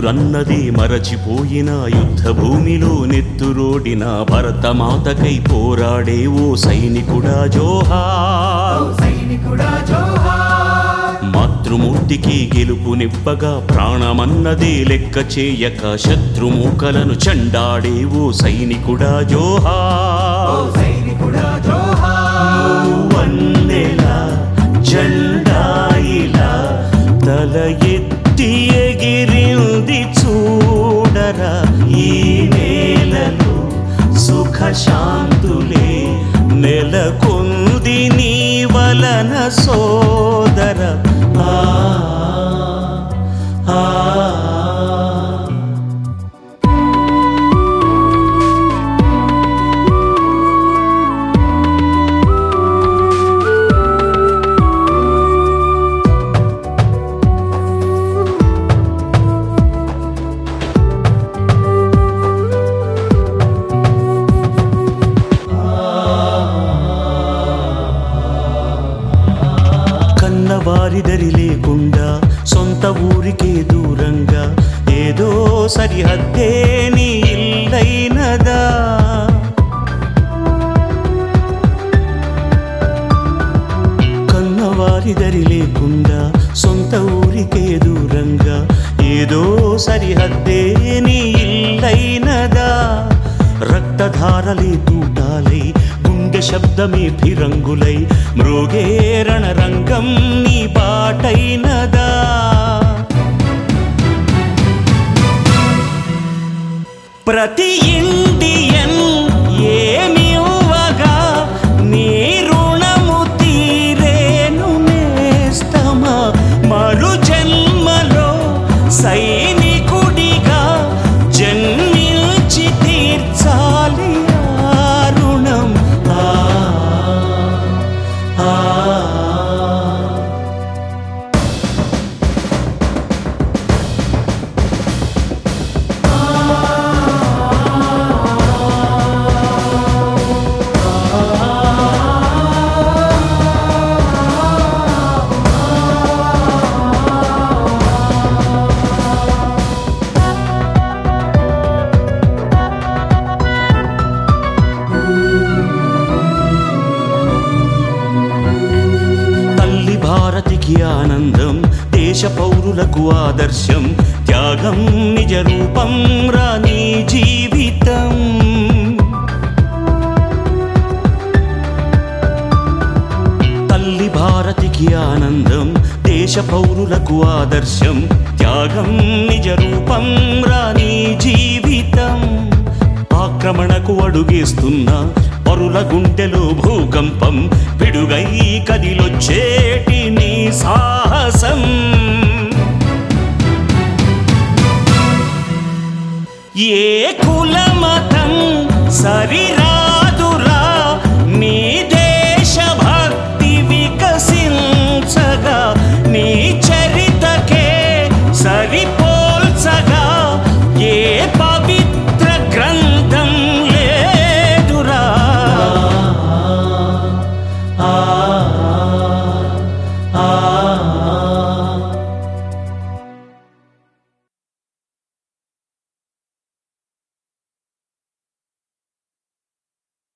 ఎదురన్నది మరచిపోయిన యుద్ధ భూమిలో నెత్తురోడిన భరతమాతకై పోరాడే ఓ సైనికుడా జోహార్ సైనికుడా జోహార్ మాతృమూర్తికి గెలుపునివ్వగా ప్రాణమన్నదే లెక్క చేయక శత్రుమూకలను చండాడే ఓ సైనికుడా ఓ జోహార్ సైనికుడా జోహార్ వందెల జెండాయిలా తల ఎత్తి ఎగిరింది చూడరా ఈ నేలలో సుఖ శాంతులే నెలకొంది నీ వలన సోదర ఆ ఆ కన్నవారిదరి లేకుండా సొంత ఊరికే దూరంగా ఏదో సరిహద్దే నీ ఇల్లైనదా కన్నవారిదరి లేకుండా సొంత ఊరికే దూరంగా ఏదో సరిహద్దే నీ ఇల్లైనదా రక్తధారలే తూటాలై గుండె శబ్దమే ఫిరంగులై మృగే రణరంగం నీ బాటైనదా ప్రతి ఇండియన్ ఏమివ్వగా నీ రుణము తీరేను నేస్తమా మరు జన్మలో సైనికుడిగా జన్మించి తీర్చాలి ఆ రుణం ఆ ఆ తల్లి భారతికి ఆనందం దేశ పౌరులకు ఆదర్శం త్యాగం నిజ రూపం రాని జీవితం తల్లి భారతికి ఆనందం దేశ పౌరులకు ఆదర్శం త్యాగం నిజ రూపం రాని జీవితం ఆక్రమణకు అడుగేస్తున్న పరుల గుండెలో భూకంపం పిడుగై కదిలొచ్చేటి నీ సాహసం ఏ కులమతం సరిరా